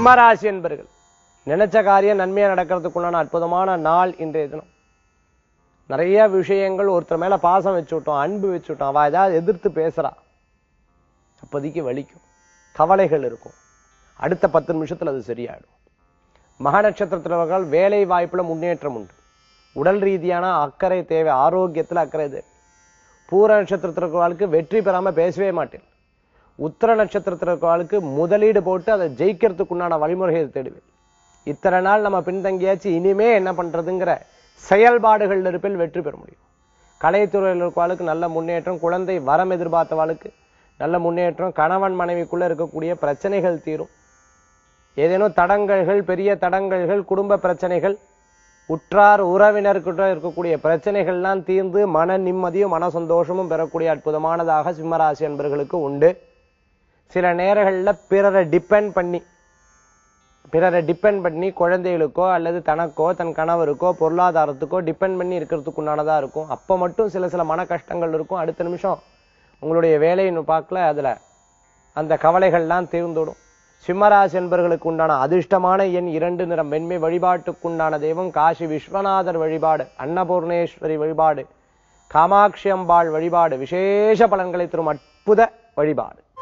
சிம்மராசி என்பர்கள் நினைச்ச காரியம் நன்மையா நடக்கிறதுக்குள்ளான அற்புதமான நாள் இன்றைய தினம் நிறைய விஷயங்கள் ஒருத்தர் மேல பாசம் வச்சு விட்டோம் அன்பு வச்சு விட்டோம் அவ ஏதாவது எதிர்த்து பேசுறா அப்போதைக்கு வலிக்கும் கவலைகள் இருக்கும் அடுத்த பத்து நிமிஷத்துல அது சரியாயிடும் மக நட்சத்திரத்தினர்கள் வேலை வாய்ப்புல முன்னேற்றம் உண்டு உடல் ரீதியான அக்கறை தேவை ஆரோக்கியத்துல அக்கறை தேவை பூர நட்சத்திரத்திற்கு வெற்றி பெறாம பேசவே மாட்டேன் உத்தர நட்சத்திரத்திற்கு முதலீடு போட்டு அதை ஜெயிக்கிறதுக்குண்டான வழிமுறையை தேடுவேன் இத்தனை நாள் நம்ம பின்தங்கியாச்சு இனிமே என்ன பண்றதுங்கிற செயல்பாடுகள் இருப்பில் வெற்றி பெற முடியும் கலைத்துறையில் இருக்கவாளுக்கு நல்ல முன்னேற்றம் குழந்தை வரம் எதிர்பார்த்தவாளுக்கு நல்ல முன்னேற்றம் கணவன் மனைவிக்குள்ள இருக்கக்கூடிய பிரச்சனைகள் தீரும் ஏதேனும் தடங்கல்கள் பெரிய தடங்கல்கள் குடும்ப பிரச்சனைகள் உற்றார் உறவினர்கிட்ட இருக்கக்கூடிய பிரச்சனைகள்லாம் தீர்ந்து மன நிம்மதியும் மன சந்தோஷமும் பெறக்கூடிய அற்புதமானதாக சிம்மராசி என்பர்களுக்கு உண்டு சில நேரங்கள்ல பிறரை டிபெண்ட் பண்ணி பிறரை டிபெண்ட் பண்ணி குழந்தைகளுக்கோ அல்லது தனக்கோ தன் கணவருக்கோ பொருளாதாரத்துக்கோ டிபெண்ட் பண்ணி இருக்கிறதுக்கு உண்டானதா இருக்கும் அப்ப மட்டும் சில சில மன கஷ்டங்கள் இருக்கும் அடுத்த நிமிஷம் உங்களுடைய வேலைன்னு பார்க்கல அதுல அந்த கவலைகள்லாம் தீர்ந்துடும் சிம்மராசி என்பர்களுக்கு உண்டான அதிர்ஷ்டமான எண் இரண்டு நிறம் வெண்மை வழிபாட்டுக்குண்டான தெய்வம் காசி விஸ்வநாதர் வழிபாடு அன்னபூர்ணேஸ்வரி வழிபாடு காமாட்சி அம்பாள் வழிபாடு விசேஷ பலன்களை தரும் அற்புத வழிபாடு